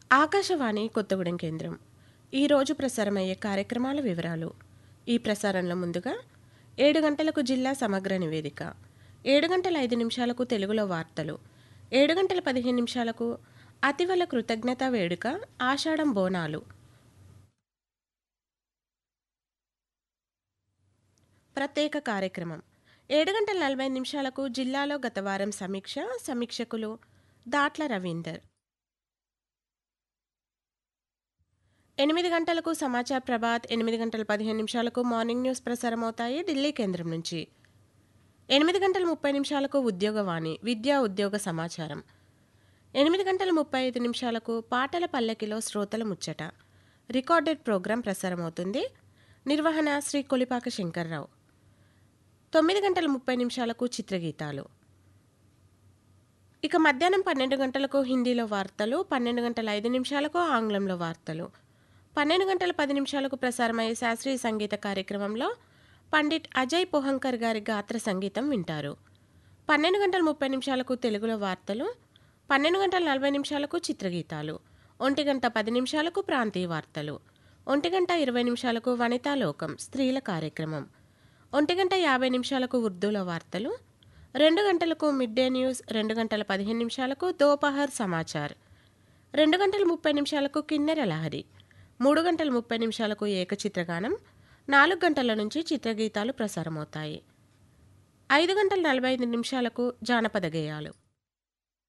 ఆకాశవాణి కొత్తగూడెం కేంద్రం ఈరోజు ప్రసారమయ్యే కార్యక్రమాల వివరాలు ఈ ప్రసారంలో ముందుగా ఏడు గంటలకు జిల్లా సమగ్ర నివేదిక ఏడు గంటల ఐదు నిమిషాలకు తెలుగులో వార్తలు ఏడు గంటల పదిహేను నిమిషాలకు అతివల కృతజ్ఞత వేడుక ఆషాఢం బోనాలు ప్రత్యేక కార్యక్రమం ఏడు గంటల నలభై నిమిషాలకు జిల్లాలో గత వారం సమీక్ష సమీక్షకులు దాట్ల రవీందర్ ఎనిమిది గంటలకు సమాచార్ ప్రభాత్ ఎనిమిది గంటల పదిహేను నిమిషాలకు మార్నింగ్ న్యూస్ ప్రసారం అవుతాయి ఢిల్లీ కేంద్రం నుంచి ఎనిమిది గంటల ముప్పై నిమిషాలకు ఉద్యోగవాణి విద్యా ఉద్యోగ సమాచారం ఎనిమిది గంటల ముప్పై ఐదు నిమిషాలకు పాటల పల్లెకిలో శ్రోతల ముచ్చట రికార్డెడ్ ప్రోగ్రాం ప్రసారం అవుతుంది నిర్వహణ శ్రీ కొలిపాక శంకర్రావు తొమ్మిది గంటల ముప్పై నిమిషాలకు చిత్రగీతాలు ఇక మధ్యాహ్నం పన్నెండు గంటలకు హిందీలో వార్తలు పన్నెండు గంటల ఐదు నిమిషాలకు ఆంగ్లంలో వార్తలు పన్నెండు గంటల పది నిమిషాలకు ప్రసారమయ్యే శాస్త్రీయ సంగీత కార్యక్రమంలో పండిట్ అజయ్ పోహంకర్ గారి గాత్ర సంగీతం వింటారు పన్నెండు గంటల ముప్పై నిమిషాలకు తెలుగులో వార్తలు పన్నెండు గంటల నలభై నిమిషాలకు చిత్రగీతాలు ఒంటి గంట పది నిమిషాలకు ప్రాంతీయ వార్తలు ఒంటి గంట ఇరవై నిమిషాలకు వనితా లోకం స్త్రీల కార్యక్రమం ఒంటి గంట యాభై నిమిషాలకు ఉర్దూలో వార్తలు రెండు గంటలకు మిడ్ డే న్యూస్ రెండు గంటల పదిహేను నిమిషాలకు దోపహర్ సమాచార్ రెండు గంటల ముప్పై నిమిషాలకు కిన్నెర లహరి మూడు గంటల ముప్పై నిమిషాలకు ఏకచిత్రగానం నాలుగు గంటల నుంచి చిత్రగీతాలు ప్రసారమవుతాయి ఐదు గంటల నలభై ఐదు నిమిషాలకు జానపద గేయాలు